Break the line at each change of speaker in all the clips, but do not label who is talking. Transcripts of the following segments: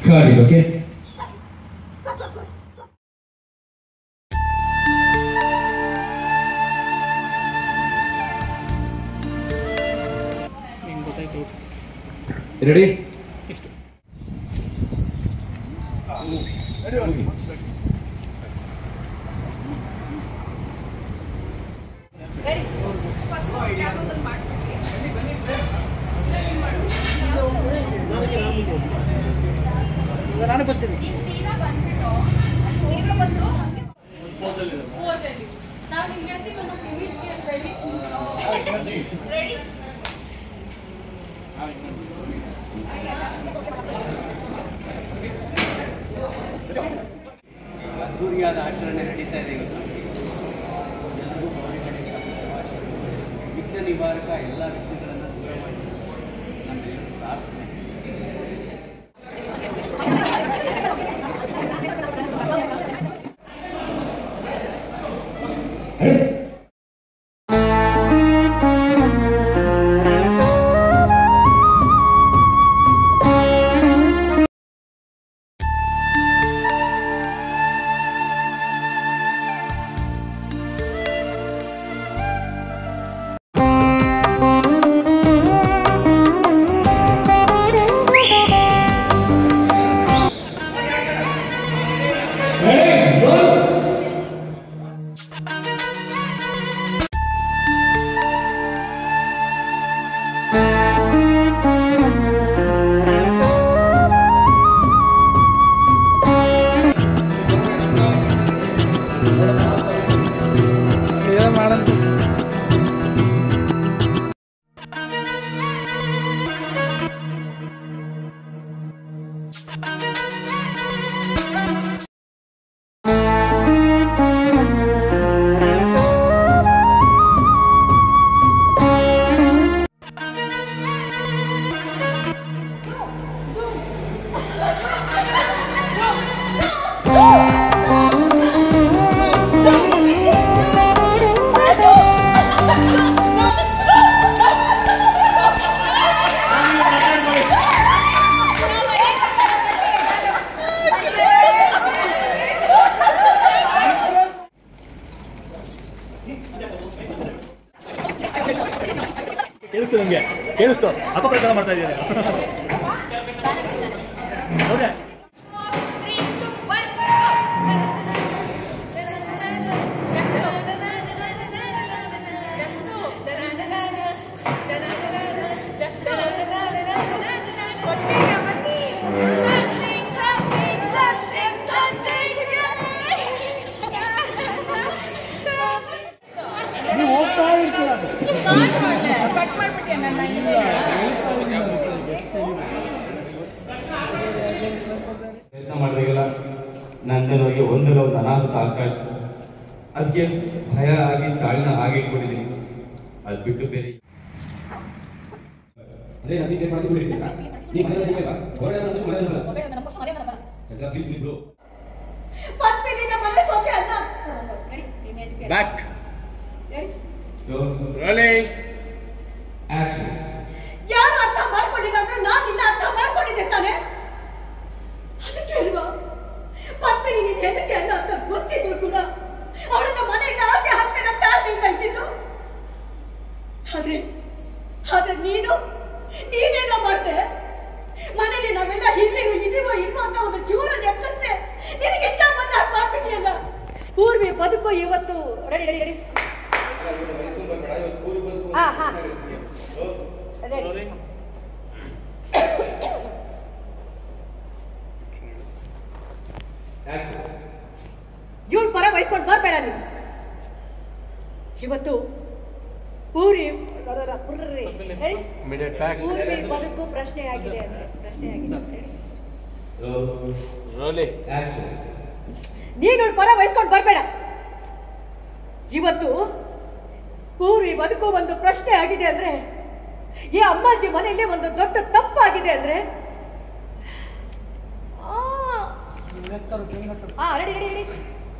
ಗಾಡಿ ಓಕೆ
ಹೆಂಗೆ ಗೊತ್ತಾಯ್ತು
ರೆಡಿ
ಎಷ್ಟು ನಾನು ಬರ್ತೀನಿ
ಸೀದಾ ಬಂದ್ಬಿಟ್ಟು ಸೀದಾ ಬಂದು ಹಂಗೆ ಓದಲ್ಲಿ ನಾವು ಹಿಂಗೆ ಅಂತೀವಿ ರೆಡಿ
ಅದ್ದೂರಿಯಾದ ಆಚರಣೆ ನಡೀತಾ ಇದೆ ಇವತ್ತು ಎಲ್ಲರಿಗೂ ಗೌರಿ ಗಣೇಶ ಹಬ್ಬದ ಶುಭಾಶಯಗಳು ವಿಘ್ನ ನಿವಾರಕ ಎಲ್ಲ ವಿಘ್ನಗಳನ್ನು ದೂರ ಮಾಡಿ ನಮ್ಮೆಲ್ಲರೂ ಪ್ರಾರ್ಥನೆ
ಏನೋ ಮಾಡಂತ
ಕೇಳಿಸ್ತು ನಿಮಗೆ ಕೇಳಿಸ್ತು ಅಪಪ್ರಚಾರ ಮಾಡ್ತಾ ಇದ್ದೀರಿ ಹೌದಾ ನೀವು ಹೋಗ್ತಾ ಇರ್ತೀರ
ಕಟ್ ಮಾಡ್ಬಿಟ್ಟೆ ನನ್ನ
ಪ್ರಯತ್ನ ಮಾಡಿದಾಗೆಲ್ಲ ನಂದನಿಗೆ ಒಂದಲ್ಲ ಒಂದು ಅನಾಹುತ ಆಗ್ತಾ ಇತ್ತು ಅದಕ್ಕೆ ಭಯ ಆಗಿ ತಾಳಿನ ಹಾಗೆ ಇಟ್ಕೊಂಡಿದ್ದೀನಿ ಅದು ಬಿಟ್ಟು ಬೇರೆ ಅದೇ ನಾನು ಸೀಕ್ರೆಟ್ ಮಾಡಿ ಸುಳ್ಳಿದ್ದೀರಾ ನೀವು ಮನೆಯಲ್ಲಿ ಇರ್ಬೇಕಾ? ಹೊರಗಡೆ ಬಂದು ಮನೆಯಲ್ಲಿ ಬರಲ್ಲ. ಚಂದ್ರ, please ಇಬ್ರು.
ಮತ್ತೆ ನಿನ್ನ ಮನೆ ಸೊಸೆ ಅಲ್ಲ
ಬ್ಯಾಕ್
So,
ರೋಲಿಂಗ್
action.
ಯಾರು ಅರ್ಥ ಮಾಡ್ಕೊಂಡಿಲ್ಲ ಅಂದ್ರೆ ನಾನು ನಿನ್ನ ಅರ್ಥ ಮಾಡ್ಕೊಂಡಿದ್ದೆ ತಾನೆ ಅದಕ್ಕೆ ಅಲ್ವಾ ಮತ್ತೆ ನೀನು ಹೆಂಡತಿ ಅಲ್ಲ ಅಂತ ಗೊತ್ತಿದ್ರು ಕೂಡ ಅವಳನ್ನ ಮನೆಯಿಂದ ಆಚೆ ಹಾಕ್ತೇನೆ ಅಂತ ನೀನ್ ಕಳ್ತಿದ್ದು ಆದ್ರೆ ಆದ್ರೆ ನೀನು ನೀನೇನೋ ಮಾಡ್ದೆ ಮನೇಲಿ ನಾವೆಲ್ಲ ಹಿರಿಯರು ಇದೀವೋ ಇಲ್ವೋ ಅಂತ ಒಂದು ಚೂರ ನೆಕ್ಕಿಸ್ದೆ ನಿನಗೆ ಇಷ್ಟ ಬಂದ ಹಾಗೆ ಮಾಡ್ಬಿಟ್ಟಿಯಲ್ಲ ಪೂರ್ವಿ ಬದುಕು ಇವತ್ತು ರೆಡಿ ರೆಡಿ ರೆಡಿ ಹಾ ಹಾ ರೆಡಿ
Action.
ಇವಳು ಪರ ವಹಿಸ್ಕೊಂಡು ಬರ್ಬೇಡ ನೀನು ಇವತ್ತು ಪೂರಿ ರರರ ಪುರ್ರಿ. ಹೇಳಿ.
ಇಮಿಡಿಯೇಟ್ ಬ್ಯಾಕ್
ಪೂರ್ವಿ ಬದುಕು ಪ್ರಶ್ನೆ ಆಗಿದೆ ಅಂದ್ರೆ ಪ್ರಶ್ನೆ ಆಗಿದೆ ಹೇಳಿ.
Roll.
Rolling
Action.
ನೀನು ಇವಳ ಪರ ವಹಿಸ್ಕೊಂಡು ಬರ್ಬೇಡ ಇವತ್ತು ಪೂರ್ವಿ ಬದುಕು ಒಂದು ಪ್ರಶ್ನೆ ಆಗಿದೆ ಅಂದ್ರೆ ಈ ಅಮ್ಮಾಜಿ ಮನೆಯಲ್ಲಿ ಒಂದು ದೊಡ್ಡ ತಪ್ಪಾಗಿದೆ ಅಂದ್ರೆ ಆ. ಆ ರೆಡಿ ರೆಡಿ ರೆಡಿ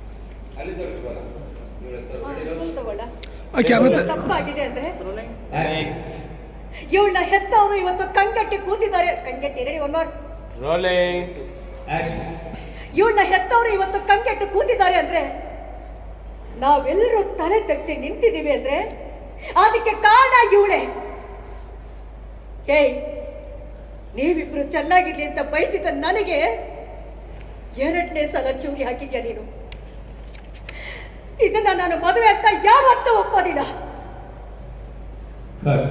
ತಗೊಳ್ಳ
ಆ ಕ್ಯಾಮ್ರಾ
ತಪ್ಪಾಗಿದೆ ಅಂದ್ರೆ
Action.
ಇವಳನ್ನ ಹೆತ್ತವರು ಇವತ್ತು ಕಂಗಟ್ಟಿ ಕೂತಿದ್ದಾರೆ ಕಂಗಟ್ಟಿ ready one more
rolling
action
ಇವಳನ್ನ ಹೆತ್ತವರು ಇವತ್ತು ಕಂಗೆಟ್ಟು ಕೂತಿದ್ದಾರೆ ಅಂದ್ರೆ ನಾವೆಲ್ಲರೂ ತಲೆ ತಗ್ಸಿ ನಿಂತಿದ್ದೀವಿ ಅಂದ್ರೆ ಅದಕ್ಕೆ ಕಾರಣ ಇವಳೆ ಏಯ್ ನೀವಿಬ್ರು ಚೆನ್ನಾಗಿರ್ಲಿ ಅಂತ ಬಯಸಿದ ನನಗೆ ಎರಡನೇ ಸಲ ಚೂರಿ ಹಾಕಿದ್ಯಾ ನೀನು ಇದನ್ನ ನಾನು ಮದುವೆ ಅಂತ ಯಾವತ್ತೂ ಒಪ್ಪೋದಿಲ್ಲ
ಕಟ್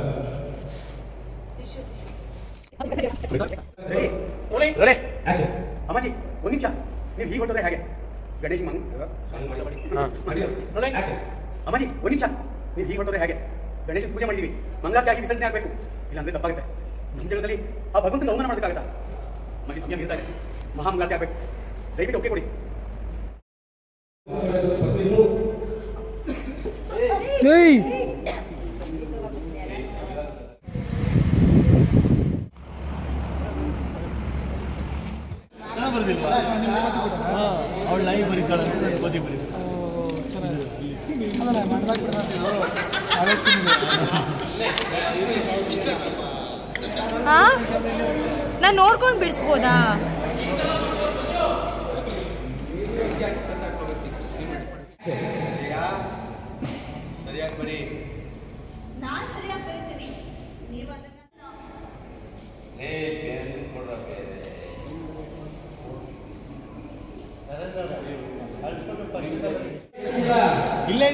ಆಕ್ಷನ್
ಅಮ್ಮಾಜಿ ಒಂದು ನಿಮಿಷ ನೀವು ಹೀಗೆ ಹೊಟ್ಟರೆ ಹಾಗೆ ಗಣೇಶ್ ಮಂಗ್
ಆಕ್ಷನ್
ಅಮ್ಮಾಜಿ ಒಂದು ನಿಮಿಷ ನೀವು ಹೀಗೆ ಹೊಟ್ಟರೆ ಹಾಗೆ ಗಣೇಶ ಪೂಜೆ ಮಾಡಿದೀವಿ ಮಂಗಳಾರತಿ ಆಗಿ ವಿಸರ್ಜನೆ ಆಗಬೇಕು ಇಲ್ಲಾಂದ್ರೆ ತಪ್ಪಾಗುತ್ತೆ ನಮ್ಮ ಜಗದಲ್ಲಿ ಆ ಭಗವಂತನ ಅವಮಾನ ಮಾಡೋದಕ್ಕಾಗತ್ತಾ ಅಮ್ಮಾಜಿ ಸಮಯ ಇರ್ತಾರೆ ಮಹಾ ಮಂಗಳಾರತಿ ಆಗಬೇಕು ದಯವಿಟ್ಟು ಒಪ್ಪಿಗೆ ಕೊಡಿ
ಏಯ್
ಅವಳು ಲೈವ್ ಬರೀತಾಳೆ ಅಂತ ನನಗೆ ಗೊತ್ತಿ ಬರೀ
ಅದಲ್ಲ ಮಾಡ್ಲಾಕ್ಬಿಡ್ತಾರೆ
ಹಾ ನಾನು ನೋಡ್ಕೊಂಡು ಬಿಡಿಸ್ಬೋದಾ
ಸರಿಯಾಗಿ ಬರೀ ಏ ಪೆನ್ ಕೊಡ್ರ ಬೇರೆ
ಇಲ್ಲೇ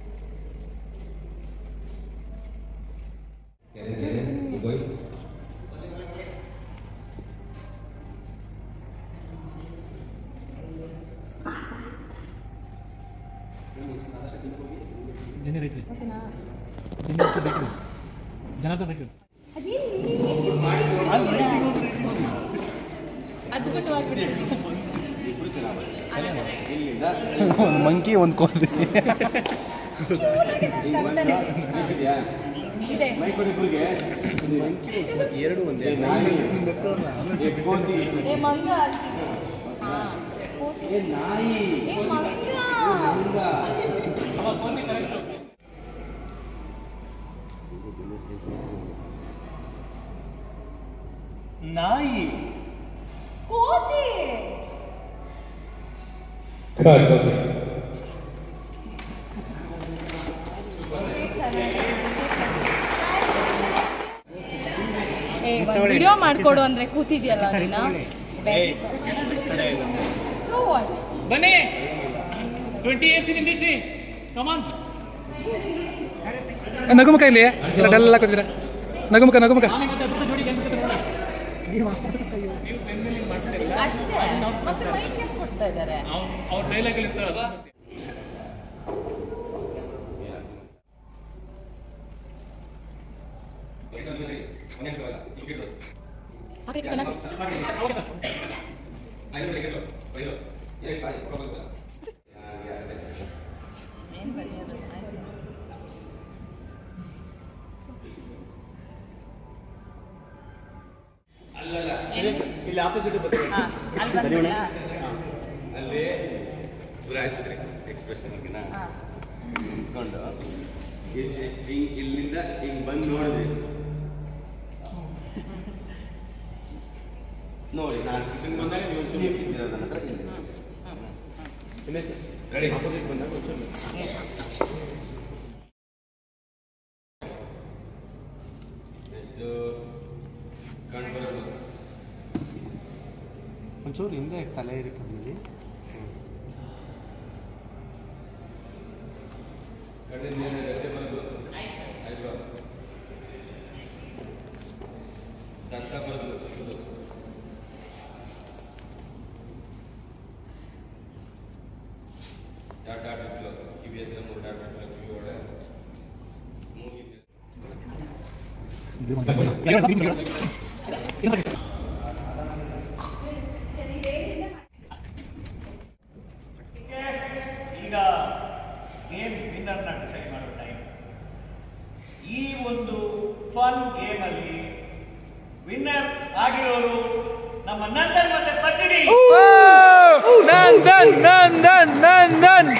ಜನ ರೈತ್ರಿ ಜನ ರೈತ್ರಿ ಜನಾರ್ದನ್ ರೈತ್ರಿ
ಒಂದು ಮಂಕಿ ಒಂದು ಕೋತಿ
ಇದೆ
ಎರಡು ಒಂದೇ
ಏ ಮಂಗ
ಏ ನಾಯಿ
ಏ ಮಂಗ
ನಾಯಿ
ಕೋತಿ
ಕಟ್ ಓಕೆ
ಏ ವಿಡಿಯೋ ಮಾಡ್ಕೊಡು ಅಂದ್ರೆ ಕೂತಿದ್ಯಲ್ಲ ನೀನು So what?
ಬನ್ನಿ twenty years in industry come on ನಗುಮುಖ ಇಲ್ಲಿ ಇಲ್ಲ ಡಲ್ ಹಾಕೋತೀರ ನಗುಮುಖ ನಗುಮುಖ
ಅಷ್ಟೇ ಮತ್ತೆ ಮೈಕ್ ಯಾಕೆ ಕೊಡ್ತಾ ಇದ್ದಾರೆ
ಅವ್ರ ಡೈಲಾಗ್
ಇಲ್ಲಿ ಆಪೋಸಿಟ್ ಬರ್ತದೆ
ಹಾ, ಅಲ್ಲಿ ಬಂದ್ಬಿಡ್ಲಾ?
ಅಲ್ಲಿ ಗುರಾಯಿಸಿದ್ರೆ ಎಕ್ಸ್ಪ್ರೆಷನ್
ಹಾ.
ಇಟ್ಕೊಂಡು ಹಿಂಗ್ ಇಲ್ಲಿಂದ ಹಿಂಗ್ ಬಂದು ನೋಡಿದ್ರಿ ನೋಡಿ ನಾನು ಟಿಫಿನ್ ಬಂದಾಗ ನೀವು ಒಂಚೂರು ಇಟ್ಟಿದ್ದೀರ ನನ್ನ ಹತ್ರ ಇಲ್ಲಿ ರೆಡಿ ಆಪೋಸಿಟ್ ಬಂದಾಗ ಒಂಚೂರು ಎಷ್ಟು ಕಂಡು ಬರೋದು
ಒಂಚೂರು ಹಿಂದೆ ತಲೆ ಇರುತ್ತೆ
ಕಣ್ಣಿನ ಮೇಲೆ ರೆಟ್ಟೆ ಬರೋದು ಆಯ್ತು ದಂತ ಬರೋದು ಚಿಕ್ಕದು ಡಾಟ್ ಡಾಟ್ ಇಟ್ಲು ಕಿವಿ ಹತ್ರ ಮೂರು ಡಾಟ್ ಡಾಟ್ ಕಿವಿ ಒಳಗೆ ಮೂಗಿನ
ಈಗ ಗೇಮ್ ವಿನ್ನರ್ನ ಡಿಸೈಡ್ ಮಾಡೋ ಟೈಮ್ ಈ ಒಂದು ಫನ್ ಗೇಮಲ್ಲಿ ವಿನ್ನರ್ ಆಗಿರೋರು ನಮ್ಮ ನಂದನ್ ಮತ್ತೆ ಪಟ್ಟಿಡಿ
ನಂದನ್ ನಂದನ್ ನಂದನ್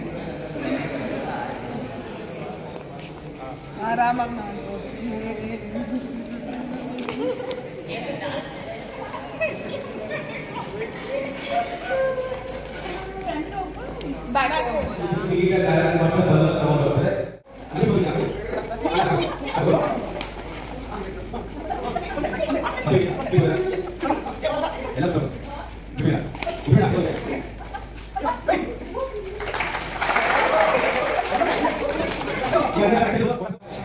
ಆರಾಮಾಗಿ
ಈಗ ಕಾರ್ಯಕ್ರಮ ಮಾಡ್ತಾ ಬಂದು ತಗೊಂಡು ಹೋಗ್ತಾರೆ ಅಲ್ಲಿ ಹೋಗಿ ಹಾಕು. ಅಲ್ಲಿ ಹಾಕು. ಹಾಕು. ಅಲ್ಲಿ, ಅಲ್ಲಿ ಬರ. ಎಲ್ಲ ತಗೋ. ಬಿಡ. ಬಿಡ. ಹೋಗಿ. ಈಗ ಅದನ್ನ ಹಾಕಿದ್ರು.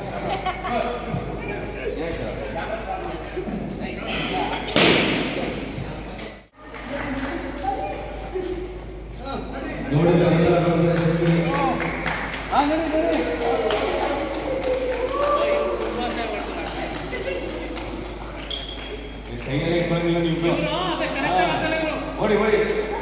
ನೋಡಿದ್ರೆ ಎಲ್ಲ ನೋಡಿದ್ರೆ ಕೈಯಲ್ಲಿ ಇಟ್ಕೊಂಡಿಲ್ಲ ನೀವು ಓಡಿ ಓಡಿ